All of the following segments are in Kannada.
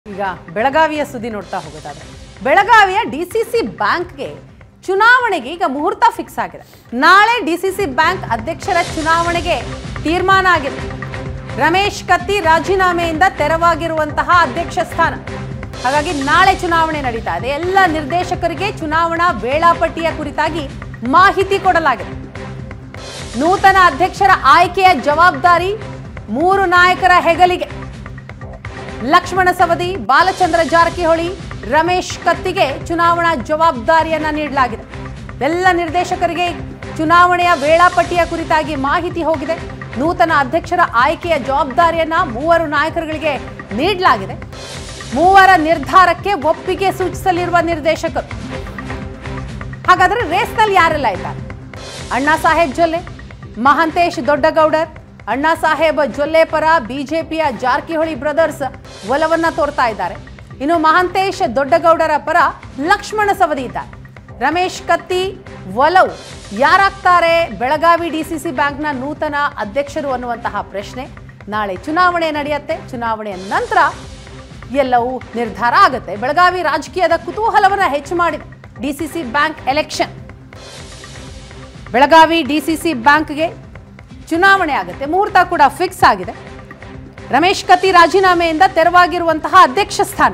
ಈಗ ಬೆಳಗಾವಿಯ ಸುದ್ದಿ ನೋಡ್ತಾ ಹೋಗೋದಾದ್ರೆ ಬೆಳಗಾವಿಯ ಡಿ ಸಿ ಸಿ ಬ್ಯಾಂಕ್ಗೆ ಚುನಾವಣೆಗೆ ಈಗ ಮುಹೂರ್ತ ಫಿಕ್ಸ್ ಆಗಿದೆ ನಾಳೆ ಡಿ ಸಿ ಸಿ ಬ್ಯಾಂಕ್ ಅಧ್ಯಕ್ಷರ ಚುನಾವಣೆಗೆ ತೀರ್ಮಾನ ಆಗಿದೆ ರಮೇಶ್ ಕತ್ತಿ ರಾಜೀನಾಮೆಯಿಂದ ತೆರವಾಗಿರುವಂತಹ ಅಧ್ಯಕ್ಷ ಸ್ಥಾನ ಹಾಗಾಗಿ ನಾಳೆ ಚುನಾವಣೆ ನಡೀತಾ ಇದೆ ಎಲ್ಲ ನಿರ್ದೇಶಕರಿಗೆ ಚುನಾವಣಾ ವೇಳಾಪಟ್ಟಿಯ ಕುರಿತಾಗಿ ಮಾಹಿತಿ ಕೊಡಲಾಗಿದೆ ನೂತನ ಅಧ್ಯಕ್ಷರ ಆಯ್ಕೆಯ ಜವಾಬ್ದಾರಿ ಮೂರು ನಾಯಕರ ಹೆಗಲಿಗೆ ಲಕ್ಷ್ಮಣ ಸವದಿ ಬಾಲಚಂದ್ರ ಜಾರಕಿಹೊಳಿ ರಮೇಶ್ ಕತ್ತಿಗೆ ಚುನಾವಣಾ ಜವಾಬ್ದಾರಿಯನ್ನ ನೀಡಲಾಗಿದೆ ಎಲ್ಲ ನಿರ್ದೇಶಕರಿಗೆ ಚುನಾವಣೆಯ ವೇಳಾಪಟ್ಟಿಯ ಕುರಿತಾಗಿ ಮಾಹಿತಿ ಹೋಗಿದೆ ನೂತನ ಅಧ್ಯಕ್ಷರ ಆಯ್ಕೆಯ ಜವಾಬ್ದಾರಿಯನ್ನ ಮೂವರು ನಾಯಕರುಗಳಿಗೆ ನೀಡಲಾಗಿದೆ ಮೂವರ ನಿರ್ಧಾರಕ್ಕೆ ಒಪ್ಪಿಗೆ ಸೂಚಿಸಲಿರುವ ನಿರ್ದೇಶಕರು ಹಾಗಾದ್ರೆ ರೇಸ್ನಲ್ಲಿ ಯಾರೆಲ್ಲ ಇದ್ದಾರೆ ಅಣ್ಣಾ ಸಾಹೇಬ್ ಜೊಲ್ಲೆ ಮಹಂತೇಶ್ ದೊಡ್ಡಗೌಡರ್ ಅಣ್ಣಾ ಸಾಹೇಬ್ ಜೊಲ್ಲೆ ಪರ ಬಿಜೆಪಿಯ ಜಾರಕಿಹೊಳಿ ಬ್ರದರ್ಸ್ ಒಲವನ್ನ ತೋರ್ತಾ ಇದ್ದಾರೆ ಇನ್ನು ಮಹಂತೇಶ್ ದೊಡ್ಡಗೌಡರ ಪರ ಲಕ್ಷ್ಮಣ ಸವದಿ ಇದ್ದಾರೆ ರಮೇಶ್ ಕತ್ತಿ ಒಲವು ಯಾರಾಗ್ತಾರೆ ಬೆಳಗಾವಿ ಡಿಸಿಸಿ ಬ್ಯಾಂಕ್ನ ನೂತನ ಅಧ್ಯಕ್ಷರು ಅನ್ನುವಂತಹ ಪ್ರಶ್ನೆ ನಾಳೆ ಚುನಾವಣೆ ನಡೆಯುತ್ತೆ ಚುನಾವಣೆಯ ನಂತರ ಎಲ್ಲವೂ ನಿರ್ಧಾರ ಆಗುತ್ತೆ ಬೆಳಗಾವಿ ರಾಜಕೀಯದ ಕುತೂಹಲವನ್ನ ಹೆಚ್ಚು ಮಾಡಿದೆ DCC bank election Belagavi DCC ಬ್ಯಾಂಕ್ಗೆ ಚುನಾವಣೆ ಆಗುತ್ತೆ ಮುಹೂರ್ತ ಕೂಡ ಫಿಕ್ಸ್ ಆಗಿದೆ ರಮೇಶ್ ಕತ್ತಿ ರಾಜೀನಾಮೆಯಿಂದ ತೆರವಾಗಿರುವಂತಹ ಅಧ್ಯಕ್ಷ ಸ್ಥಾನ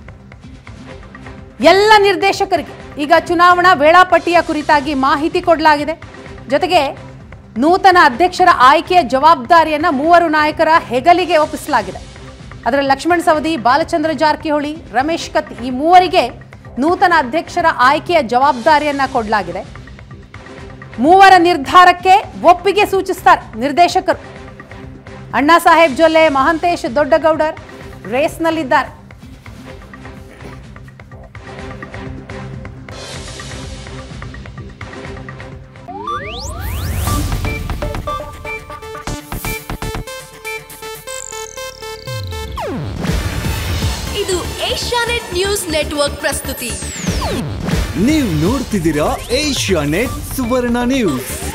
ಎಲ್ಲ ನಿರ್ದೇಶಕರಿಗೆ ಈಗ ಚುನಾವಣಾ ವೇಳಾಪಟ್ಟಿಯ ಕುರಿತಾಗಿ ಮಾಹಿತಿ ಕೊಡಲಾಗಿದೆ ಜೊತೆಗೆ ನೂತನ ಅಧ್ಯಕ್ಷರ ಆಯ್ಕೆಯ ಜವಾಬ್ದಾರಿಯನ್ನ ಮೂವರು ನಾಯಕರ ಹೆಗಲಿಗೆ ಒಪ್ಪಿಸಲಾಗಿದೆ ಅದರಲ್ಲಿ ಲಕ್ಷ್ಮಣ್ ಸವದಿ ಬಾಲಚಂದ್ರ ಜಾರಕಿಹೊಳಿ ರಮೇಶ್ ಕತ್ತಿ ಈ ಮೂವರಿಗೆ ನೂತನ ಅಧ್ಯಕ್ಷರ ಆಯ್ಕೆಯ ಜವಾಬ್ದಾರಿಯನ್ನ ಕೊಡಲಾಗಿದೆ ಮೂವರ ನಿರ್ಧಾರಕ್ಕೆ ಒಪ್ಪಿಗೆ ಸೂಚಿಸ್ತಾರೆ ನಿರ್ದೇಶಕರು ಅಣ್ಣಾ ಸಾಹೇಬ್ ಜೊಲ್ಲೆ ಮಹಂತೇಶ್ ದೊಡ್ಡಗೌಡರ್ ರೇಸ್ನಲ್ಲಿದ್ದಾರೆ ಇದು ಏಷ್ಯಾನೆಟ್ ನ್ಯೂಸ್ ನೆಟ್ವರ್ಕ್ ಪ್ರಸ್ತುತಿ ನೀವು ನೋಡ್ತಿದ್ದೀರಾ ಏಷ್ಯಾ ನೆಟ್ ಸುವರ್ಣ ನ್ಯೂಸ್